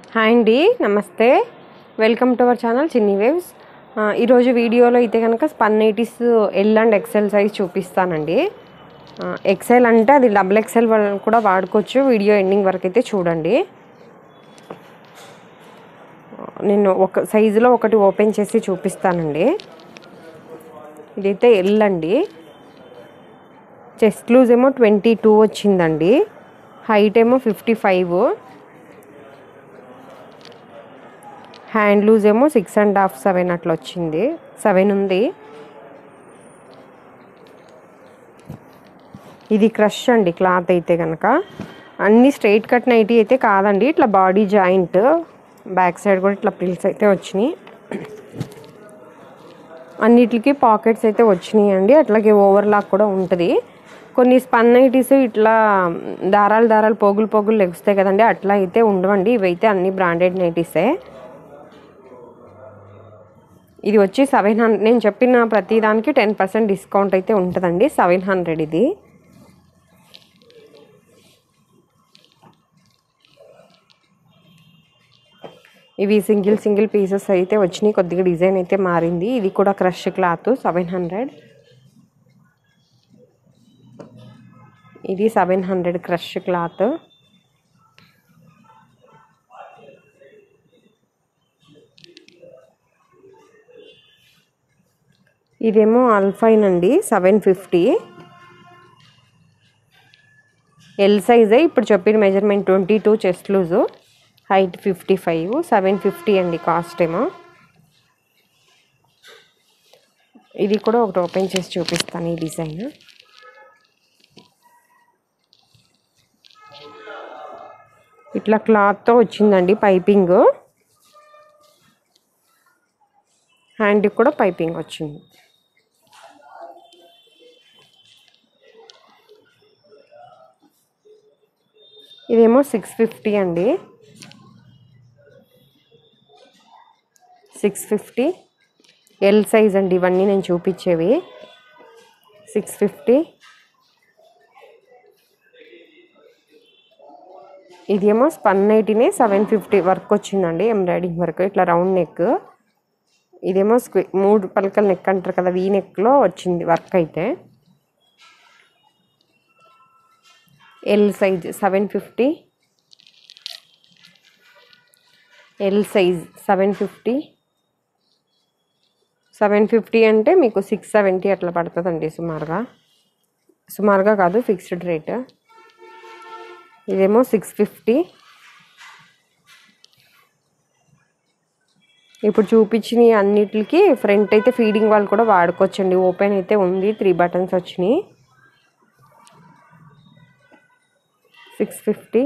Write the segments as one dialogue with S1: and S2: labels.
S1: hi అండి నమస్తే welcome to our channel Chinni waves ఆ, ఈరోజు వీడియోలో అయితే కనుక spun nighties L and XL size చూపిస్తానండి ఎక్సెల్ అంటే అది డబుల్ ఎక్సెల్ కూడా వాడుకోవచ్చు వీడియో ఎండింగ్ వరకు అయితే చూడండి నేను ఒక సైజులో ఒకటి ఓపెన్ చేసి చూపిస్తానండి ఇదైతే ఎల్ అండి చెస్ట్ లూజ్ ఏమో ట్వంటీ టూ వచ్చిందండి హైట్ ఏమో ఫిఫ్టీ ఫైవ్ హ్యాండ్ లూజ్ ఏమో సిక్స్ అండ్ హాఫ్ సెవెన్ అట్లా వచ్చింది సెవెన్ ఉంది ఇది క్రష్ అండి క్లాత్ అయితే కనుక అన్ని స్ట్రైట్ కట్ నైటీ అయితే కాదండి ఇట్లా బాడీ జాయింట్ బ్యాక్ సైడ్ కూడా ఇట్లా ప్రిల్స్ అయితే వచ్చినాయి అన్నిటికి పాకెట్స్ అయితే వచ్చినాయి అండి అట్లాగే ఓవర్లాక్ కూడా ఉంటుంది కొన్ని స్పన్ నైటీస్ ఇట్లా దారాలు దారాలు పోగులు పోగులు లెగుస్తాయి కదండి అట్లా అయితే ఉండవండి ఇవైతే అన్ని బ్రాండెడ్ నైటీసే ఇది వచ్చి సెవెన్ హండ్రెడ్ నేను చెప్పిన ప్రతి దానికి టెన్ పర్సెంట్ డిస్కౌంట్ అయితే ఉంటుందండి సెవెన్ హండ్రెడ్ ఇది ఇవి సింగిల్ సింగిల్ పీసెస్ అయితే వచ్చినాయి కొద్దిగా డిజైన్ అయితే మారింది ఇది కూడా క్రష్ క్లాత్ సెవెన్ హండ్రెడ్ ఇది సెవెన్ హండ్రెడ్ క్రష్ క్లాత్ ఇదేమో అల్ఫైన్ అండి సెవెన్ ఫిఫ్టీ ఎల్ సైజే ఇప్పుడు చెప్పిన measurement twenty two chest loose height fifty five seven fifty అండి కాస్ట్ ఏమో ఇది కూడా ఒకటి ఓపెన్ చేసి చూపిస్తాను ఈ డిజైన్ ఇట్లా క్లాత్తో వచ్చిందండి పైపింగ్ హ్యాండ్కి కూడా పైపింగ్ వచ్చింది ఇదేమో సిక్స్ ఫిఫ్టీ అండి సిక్స్ ఫిఫ్టీ ఎల్ సైజ్ అండి ఇవన్నీ నేను చూపించేవి సిక్స్ ఫిఫ్టీ ఇదేమో స్పన్ నైటీనే సెవెన్ ఫిఫ్టీ వర్క్ వచ్చిందండి ఎంబ్రాయిడింగ్ వర్క్ ఇట్లా రౌండ్ నెక్ ఇదేమో స్క్వీ మూడు పలకల నెక్ అంటారు కదా వీ నెక్లో వచ్చింది వర్క్ అయితే L size seven fifty L size seven fifty seven fifty అంటే మీకు సిక్స్ సెవెంటీ అట్లా పడుతుందండి సుమారుగా సుమారుగా కాదు ఫిక్స్డ్ రేట్ ఇదేమో సిక్స్ ఫిఫ్టీ ఇప్పుడు చూపించిన అన్నిటికి ఫ్రంట్ అయితే ఫీడింగ్ వాళ్ళు కూడా వాడుకోవచ్చండి ఓపెన్ అయితే ఉంది త్రీ బటన్స్ వచ్చినాయి సిక్స్ ఫిఫ్టీ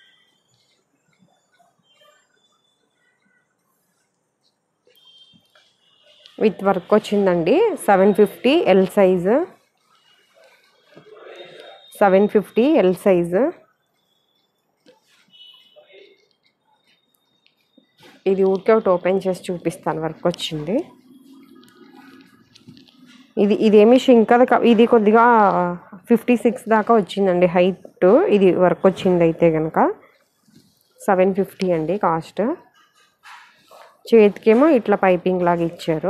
S1: విత్ వర్క్ వచ్చిందండి seven fifty L size seven fifty L size ఇది ఊరికే ఒకటి ఓపెన్ చేసి చూపిస్తాను వర్క్ వచ్చింది ఇది ఇదేమి షింకద ఇది కొద్దిగా ఫిఫ్టీ సిక్స్ దాకా వచ్చిందండి హైట్ ఇది వర్క్ వచ్చింది అయితే కనుక సెవెన్ ఫిఫ్టీ అండి కాస్ట్ చేతికేమో ఇట్లా పైపింగ్ లాగా ఇచ్చారు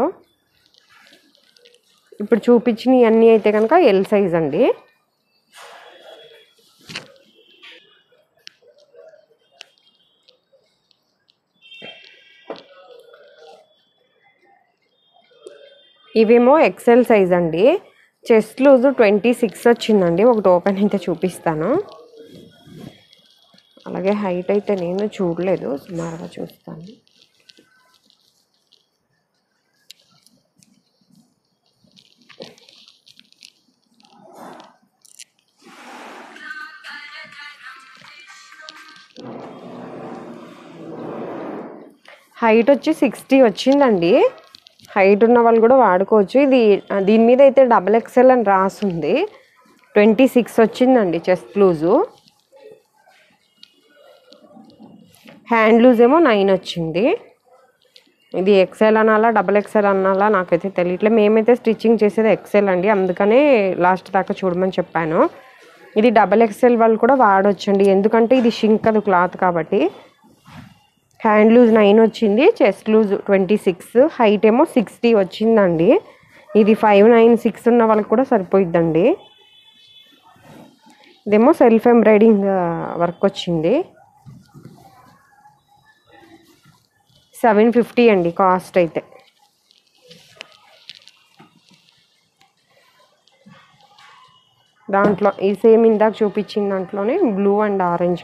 S1: ఇప్పుడు చూపించిన అన్నీ అయితే కనుక ఎల్ సైజ్ అండి ఇవేమో ఎక్సెల్ సైజ్ అండి చెస్ట్ లూజ్ ట్వంటీ సిక్స్ వచ్చిందండి ఒకటి ఓపెన్ అయితే చూపిస్తాను అలాగే హైట్ అయితే నేను చూడలేదు సుమారుగా చూస్తాను హైట్ వచ్చి సిక్స్టీ వచ్చిందండి హైట్ ఉన్న వాళ్ళు కూడా వాడుకోవచ్చు ఇది దీని మీద అయితే డబల్ ఎక్సెల్ అని రాసుంది ట్వంటీ సిక్స్ వచ్చిందండి చెస్ట్ లూజు హ్యాండ్ లూజ్ ఏమో నైన్ వచ్చింది ఇది ఎక్సెల్ అనాలా డబల్ ఎక్సెల్ అనాలా నాకైతే తెలియట్లే మేమైతే స్టిచ్చింగ్ చేసేది ఎక్సెల్ అండి అందుకనే లాస్ట్ దాకా చూడమని చెప్పాను ఇది డబల్ ఎక్సెల్ వాళ్ళు కూడా వాడొచ్చండి ఎందుకంటే ఇది షింక్ అది క్లాత్ కాబట్టి హ్యాండ్ లూజ్ నైన్ వచ్చింది chest loose twenty six height ఏమో సిక్స్టీ వచ్చిందండి ఇది ఫైవ్ నైన్ సిక్స్ ఉన్న వాళ్ళకి కూడా సరిపోయిద్దండి ఇదేమో సెల్ఫ్ ఎంబ్రాయిడింగ్ వర్క్ వచ్చింది సెవెన్ ఫిఫ్టీ అండి కాస్ట్ అయితే దాంట్లో ఈ సేమ్ ఇందాక చూపించిన దాంట్లోనే బ్లూ అండ్ ఆరెంజ్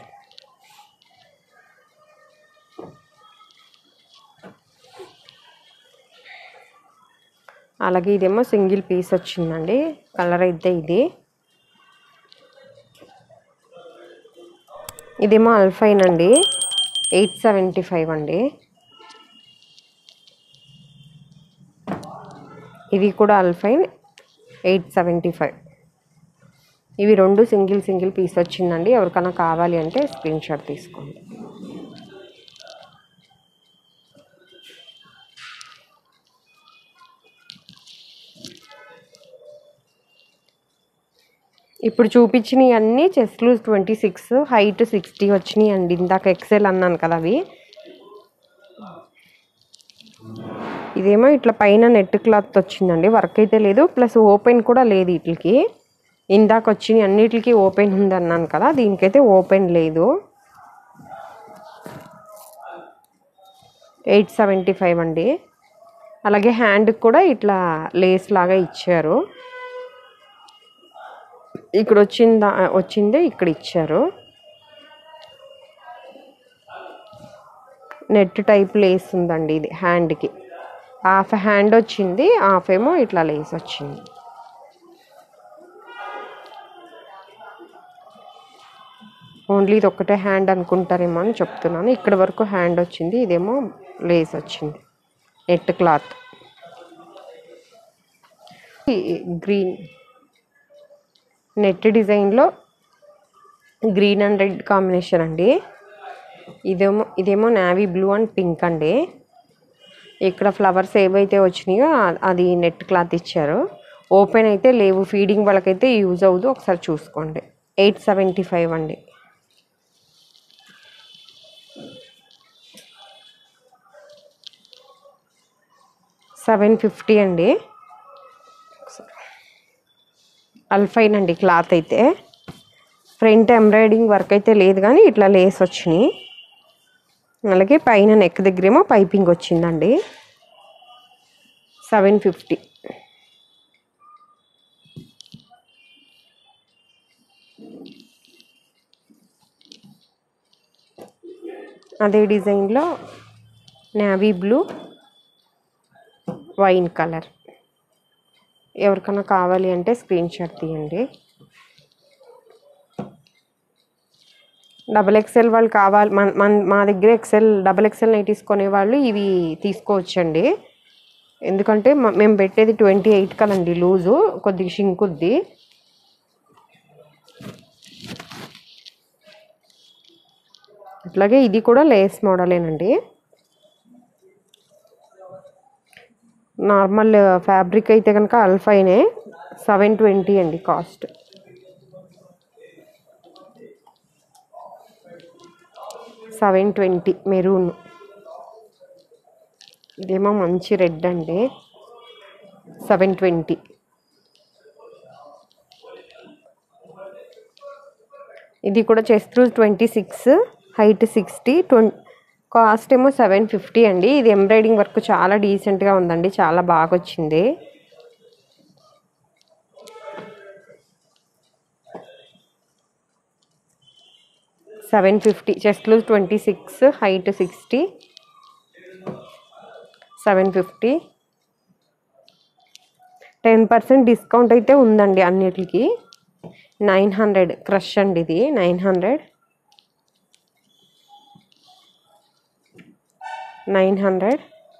S1: అలాగే ఇదేమో సింగిల్ పీస్ వచ్చిందండి కలర్ అయితే ఇది ఇదేమో అల్ఫైన్ అండి ఎయిట్ సెవెంటీ ఫైవ్ అండి ఇది కూడా అల్ఫైన్ ఎయిట్ సెవెంటీ ఫైవ్ ఇవి రెండు సింగిల్ సింగిల్ పీస్ వచ్చిందండి ఎవరికైనా కావాలి అంటే స్క్రీన్ షాట్ తీసుకోండి ఇప్పుడు చూపించినవి అన్నీ chest loose twenty six height sixty వచ్చినాయి అండి ఇందాక ఎక్సెల్ అన్నాను కదా అవి ఇదేమో ఇట్లా పైన నెట్ క్లాత్ వచ్చిందండి వర్క్ అయితే లేదు ప్లస్ ఓపెన్ కూడా లేదు వీటికి ఇందాక వచ్చినాయి అన్నిటికి ఓపెన్ ఉంది అన్నాను కదా దీనికైతే ఓపెన్ లేదు ఎయిట్ సెవెంటీ ఫైవ్ అండి అలాగే హ్యాండ్కి కూడా ఇట్లా లేస్ లాగా ఇచ్చారు ఇక్కడ వచ్చిందా వచ్చిందే ఇక్కడ ఇచ్చారు నెట్ టైప్ లేస్ ఉందండి ఇది హ్యాండ్కి హాఫ్ హ్యాండ్ వచ్చింది హాఫ్ ఏమో ఇట్లా లేస్ వచ్చింది ఓన్లీ ఇది ఒక్కటే హ్యాండ్ అనుకుంటారేమో అని చెప్తున్నాను ఇక్కడ వరకు హ్యాండ్ వచ్చింది ఇదేమో లేస్ వచ్చింది నెట్ క్లాత్ గ్రీన్ నెట్ డిజైన్లో గ్రీన్ అండ్ రెడ్ కాంబినేషన్ అండి ఇదేమో ఇదేమో నావీ బ్లూ అండ్ పింక్ అండి ఇక్కడ ఫ్లవర్స్ ఏవైతే వచ్చినాయో ఆ- అది నెట్ క్లాత్ ఇచ్చారు ఓపెన్ అయితే లేవు ఫీడింగ్ వాళ్ళకైతే యూజ్ అవ్వదు ఒకసారి చూసుకోండి ఎయిట్ సెవెంటీ ఫైవ్ అండి సెవెన్ ఫిఫ్టీ అండి అల్ఫైన్ అండి క్లాత్ అయితే ఫ్రంట్ ఎంబ్రాయిడింగ్ వర్క్ అయితే లేదు కానీ ఇట్లా లేస్ వచ్చినాయి అలాగే పైన నెక్ దగ్గరేమో పైపింగ్ వచ్చిందండి సెవెన్ ఫిఫ్టీ అదే డిజైన్లో నావీ బ్లూ వైన్ కలర్ ఎవరికైనా కావాలి అంటే స్క్రీన్ షాట్ తీయండి డబల్ ఎక్సెల్ వాళ్ళు కావాలి మన మన మా దగ్గర ఎక్సెల్ డబల్ ఎక్సెల్ నైటీస్ కొనేవాళ్ళు ఇవి తీసుకోవచ్చండి ఎందుకంటే మ- మేము పెట్టేది ట్వంటీ ఎయిట్ కదండి లూజు కొద్దిగా షింకుద్ది అట్లాగే ఇది కూడా లేస్ మోడలేనండి నార్మల్ ఫ్యాబ్రిక్ అయితే కనుక అల్ఫైనే సెవెన్ ట్వంటీ అండి కాస్ట్ సెవెన్ ట్వంటీ మెరూన్ ఇదేమో మంచి రెడ్ అండి సెవెన్ ట్వంటీ ఇది కూడా chest twenty six height sixty ట్వం కాస్ట్ ఏమో సెవెన్ ఫిఫ్టీ అండి ఇది ఎంబ్రాయిడింగ్ వర్క్ చాలా డీసెంట్గా ఉందండి చాలా బాగా వచ్చింది సెవెన్ ఫిఫ్టీ చెస్ట్లు twenty six height sixty seven fifty ten percent discount అయితే ఉందండి అన్నిటికి నైన్ హండ్రెడ్ క్రష్ అండి ఇది nine hundred nine hundred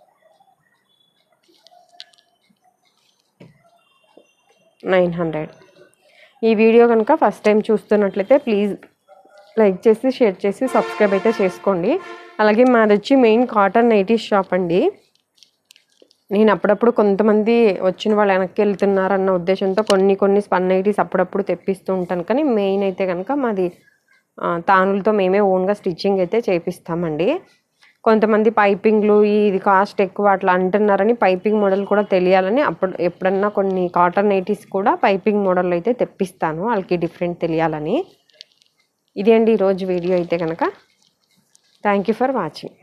S1: nine hundred ఈ వీడియో కనుక ఫస్ట్ టైం చూస్తున్నట్లయితే ప్లీజ్ లైక్ చేసి షేర్ చేసి సబ్స్క్రైబ్ అయితే చేసుకోండి అలాగే మాది వచ్చి మెయిన్ కాటన్ నైటీస్ షాప్ అండి నేను అప్పుడప్పుడు కొంతమంది వచ్చిన వాళ్ళు వెనక్కి వెళ్తున్నారన్న ఉద్దేశంతో కొన్ని కొన్ని స్పన్ నైటీస్ అప్పుడప్పుడు తెప్పిస్తూ ఉంటాను కానీ మెయిన్ అయితే కనుక మాది ఆ, తానులతో మేమే ఓన్గా స్టిచ్చింగ్ అయితే చేపిస్తామండి కొంతమంది పైపింగ్లు ఇది కాస్ట్ ఎక్కువ అట్లా అంటున్నారని పైపింగ్ మోడల్ కూడా తెలియాలని అప్పుడు ఎప్పుడన్నా కొన్ని కాటన్ నైటీస్ కూడా పైపింగ్ మోడల్ అయితే తెప్పిస్తాను వాళ్ళకి డిఫరెంట్ తెలియాలని ఇది అండి ఈరోజు వీడియో అయితే కనుక థ్యాంక్ యూ ఫర్ వాచింగ్